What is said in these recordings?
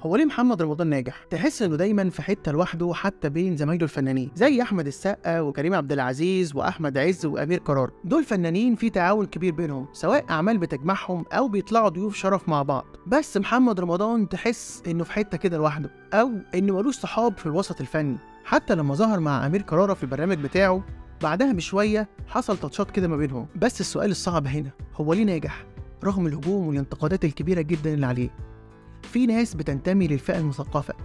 هو ليه محمد رمضان ناجح تحس انه دايما في حته لوحده حتى بين زمايله الفنانين زي احمد السقا وكريم عبد العزيز واحمد عز وامير قرار دول فنانين في تعاون كبير بينهم سواء اعمال بتجمعهم او بيطلعوا ضيوف شرف مع بعض بس محمد رمضان تحس انه في حته كده لوحده او انه ملوش صحاب في الوسط الفني حتى لما ظهر مع امير كرارة في البرنامج بتاعه بعدها بشويه حصل تاتشات كده ما بينهم بس السؤال الصعب هنا هو ليه ناجح رغم الهجوم والانتقادات الكبيره جدا اللي عليه في ناس بتنتمي للفئة المثقفة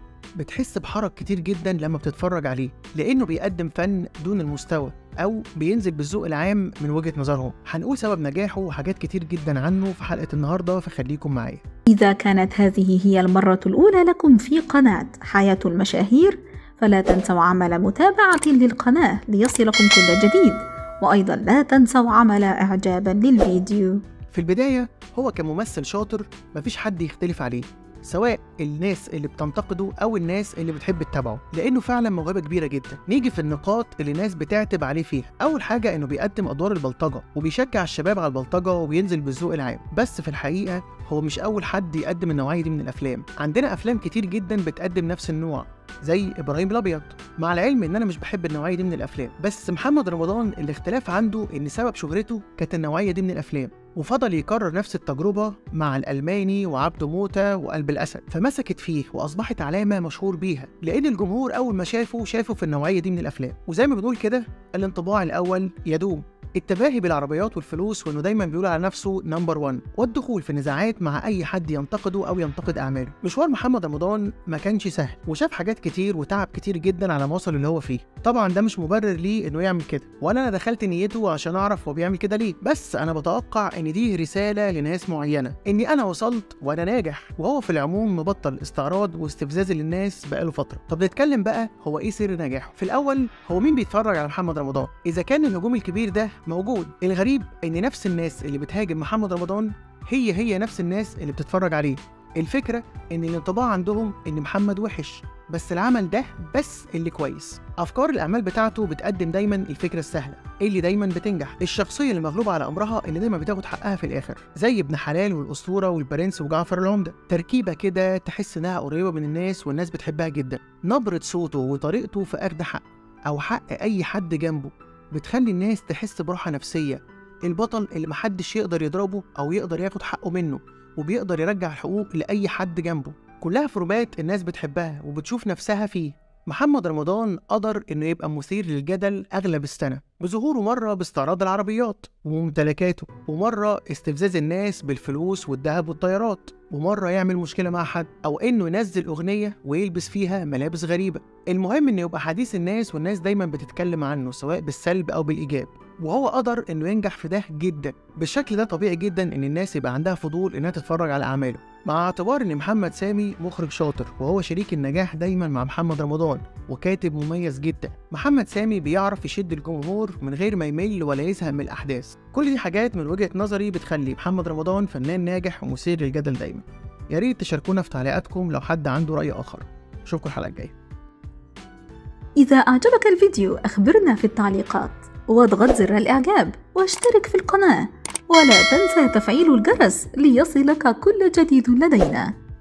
بتحس بحرج كتير جدا لما بتتفرج عليه لأنه بيقدم فن دون المستوى أو بينزل بالذوق العام من وجهة نظرهم هنقول سبب نجاحه وحاجات كتير جدا عنه في حلقة النهاردة فخليكم معايا إذا كانت هذه هي المرة الأولى لكم في قناة حياة المشاهير فلا تنسوا عمل متابعة للقناة ليصلكم كل جديد وأيضا لا تنسوا عمل إعجابا للفيديو في البداية هو كممثل شاطر مفيش حد يختلف عليه سواء الناس اللي بتنتقده او الناس اللي بتحب تتابعه لانه فعلا موهبه كبيره جدا نيجي في النقاط اللي الناس بتعتب عليه فيها اول حاجه انه بيقدم ادوار البلطجه وبيشجع الشباب على البلطجه وبينزل بالذوق العام بس في الحقيقه هو مش اول حد يقدم النوعيه دي من الافلام عندنا افلام كتير جدا بتقدم نفس النوع زي ابراهيم الابيض مع العلم ان انا مش بحب النوعيه دي من الافلام بس محمد رمضان الاختلاف عنده ان سبب شهرته كانت النوعيه دي من الافلام وفضل يكرر نفس التجربة مع الألماني وعبده موتة وقلب الأسد فمسكت فيه وأصبحت علامة مشهور بيها لأن الجمهور أول ما شافه شافه في النوعية دي من الأفلام وزي ما بنقول كده الانطباع الأول يدوم التباهي بالعربيات والفلوس وانه دايما بيقول على نفسه نمبر 1 والدخول في نزاعات مع اي حد ينتقده او ينتقد اعماله مشوار محمد رمضان ما كانش سهل وشاف حاجات كتير وتعب كتير جدا على ما وصل اللي هو فيه طبعا ده مش مبرر ليه انه يعمل كده ولا انا دخلت نيته عشان اعرف هو بيعمل كده ليه بس انا بتوقع ان دي رساله لناس معينه اني انا وصلت وانا ناجح وهو في العموم مبطل استعراض واستفزاز للناس بقاله فتره طب نتكلم بقى هو ايه سر نجاحه في الاول هو مين بيتفرج على محمد رمضان اذا كان الهجوم الكبير ده موجود الغريب ان نفس الناس اللي بتهاجم محمد رمضان هي هي نفس الناس اللي بتتفرج عليه الفكرة ان الانطباع عندهم ان محمد وحش بس العمل ده بس اللي كويس افكار الاعمال بتاعته بتقدم دايما الفكره السهله اللي دايما بتنجح الشخصيه اللي مغلوبه على امرها اللي دايما بتاخد حقها في الاخر زي ابن حلال والاسطوره والبرنس وجعفر العمده تركيبه كده تحس انها قريبه من الناس والناس بتحبها جدا نبره صوته وطريقته في اخد حق او حق اي حد جنبه بتخلي الناس تحس براحة نفسية البطل اللي محدش يقدر يضربه أو يقدر ياخد حقه منه وبيقدر يرجع الحقوق لأي حد جنبه كلها فرومات الناس بتحبها وبتشوف نفسها فيه محمد رمضان قدر انه يبقى مثير للجدل اغلب السنه بظهوره مره باستعراض العربيات وممتلكاته ومره استفزاز الناس بالفلوس والذهب والطيارات ومره يعمل مشكله مع حد او انه ينزل اغنيه ويلبس فيها ملابس غريبه المهم انه يبقى حديث الناس والناس دايما بتتكلم عنه سواء بالسلب او بالايجاب وهو قدر انه ينجح في ده جدا بالشكل ده طبيعي جدا ان الناس يبقى عندها فضول انها تتفرج على اعماله مع اعتبار ان محمد سامي مخرج شاطر وهو شريك النجاح دايما مع محمد رمضان وكاتب مميز جدا محمد سامي بيعرف يشد الجمهور من غير ما يمل ولا يزهق من الاحداث كل دي حاجات من وجهه نظري بتخلي محمد رمضان فنان ناجح ومثير للجدل دايما يا ريت تشاركونا في تعليقاتكم لو حد عنده راي اخر اشوفكم الحلقه الجايه إذا أعجبك الفيديو أخبرنا في التعليقات واضغط زر الإعجاب واشترك في القناة ولا تنسى تفعيل الجرس ليصلك كل جديد لدينا